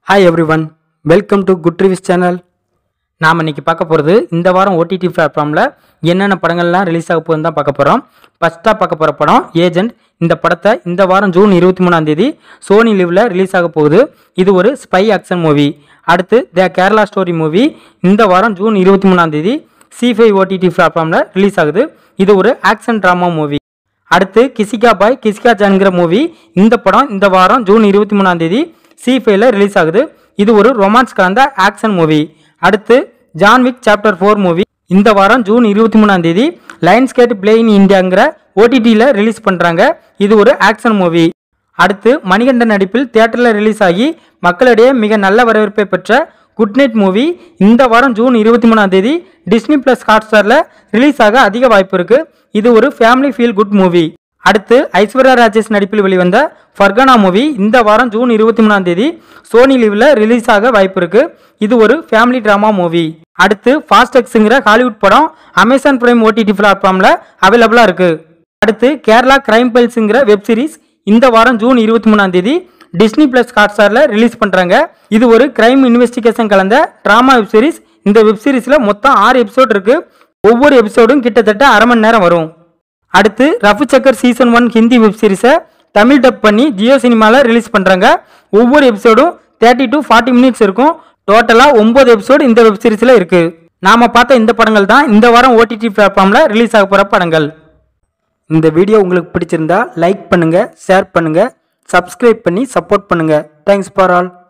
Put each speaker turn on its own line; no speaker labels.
hi everyone welcome to good reviews channel நாம் இன்னைக்கு பார்க்க போகிறது இந்த வாரம் ஓடிடி பிளாட்ஃபார்மில் என்னென்ன படங்கள்லாம் ரிலீஸ் ஆக போகுதுன்னு தான் பார்க்க போகிறோம் ஃபஸ்ட்டாக பார்க்க போகிற படம் ஏஜென்ட் இந்த படத்தை இந்த வாரம் ஜூன் இருபத்தி மூணாம் தேதி சோனி லிவ்ல ரிலீஸ் ஆக போகுது இது ஒரு ஸ்பை ஆக்ஷன் மூவி அடுத்து த கேரளா ஸ்டோரி மூவி இந்த வாரம் ஜூன் இருபத்தி மூணாம் தேதி சி ஃபைவ் ஓடிடி பிளாட்ஃபார்மில் ரிலீஸ் ஆகுது இது ஒரு ஆக்ஷன் ட்ராமா மூவி அடுத்து கிசிகா பாய் கிசிகா ஜான்கிற மூவி இந்த படம் இந்த வாரம் ஜூன் இருபத்தி மூணாம் தேதி சி ஃபைவ்ல ரிலீஸ் ஆகுது இது ஒரு ரொமான்ஸ் கலந்த ஆக்ஷன் மூவி அடுத்து ஜான்விக் சாப்டர் ஃபோர் மூவி இந்த வாரம் ஜூன் இருபத்தி மூணாம் தேதி லைன்ஸ் கேட் பிளே இன் இந்தியாங்கிற ஓடிடியில் ரிலீஸ் பண்ணுறாங்க இது ஒரு ஆக்ஷன் மூவி அடுத்து மணிகண்டன் நடிப்பில் தியேட்டரில் ரிலீஸ் ஆகி மக்களிடையே மிக நல்ல வரவேற்பை பெற்ற குட் நைட் மூவி இந்த வாரம் ஜூன் இருபத்தி மூணாம் தேதி டிஸ்னி பிளஸ் ஹாட்ஸ்டாரில் ரிலீஸ் ஆக அதிக வாய்ப்பு இருக்கு இது ஒரு ஃபேமிலி ஃபீல் குட் மூவி அடுத்து ஐஸ்வர்யா ராஜேஷ் நடிப்பில் வெளிவந்த ஃபர்கனா மூவி இந்த வாரம் ஜூன் இருபத்தி மூணாம் தேதி சோனி லிவ்ல ரிலீஸ் ஆக வாய்ப்பு இருக்கு இது ஒரு ஃபேமிலி டிராமா மூவி அடுத்து ஃபாஸ்ட் எக்ஸுங்கிற ஹாலிவுட் படம் அமேசான் பிரைம் ஓடிடி பிளாட்ஃபார்மில் அவைலபிளாக இருக்கு அடுத்து கேரளா கிரைம் பெல்ஸுங்கிற வெப் சீரிஸ் இந்த வாரம் ஜூன் இருபத்தி மூணாம் தேதி டிஸ்னி பிளஸ் ஹாட்ஸ்டாரில் ரிலீஸ் பண்ணுறாங்க இது ஒரு கிரைம் இன்வெஸ்டிகேஷன் கலந்த ட்ராமா வெப் சீரிஸ் இந்த வெப் சீரிஸில் மொத்தம் ஆறு எபிசோட் இருக்கு ஒவ்வொரு எபிசோடும் கிட்டத்தட்ட அரை மணி நேரம் வரும் அடுத்து Rafuchakkar season one Hindi web சீரிஸை தமிழ் டப் பண்ணி ஜியோ சினிமாவில் ரிலீஸ் பண்ணுறாங்க ஒவ்வொரு எபிசோடும் தேர்ட்டி டு ஃபார்ட்டி மினிட்ஸ் இருக்கும் டோட்டலாக ஒம்பது எபிசோடு இந்த வெப் சீரிஸில் இருக்குது நாம் பார்த்த இந்த படங்கள் தான் இந்த வாரம் ஓடிடி பிளாட்ஃபார்மில் ரிலீஸ் ஆக போகிற படங்கள் இந்த வீடியோ உங்களுக்கு பிடிச்சிருந்தா லைக் பண்ணுங்கள் ஷேர் பண்ணுங்கள் சப்ஸ்கிரைப் பண்ணி சப்போர்ட் பண்ணுங்கள் தேங்க்ஸ் ஃபார் ஆல்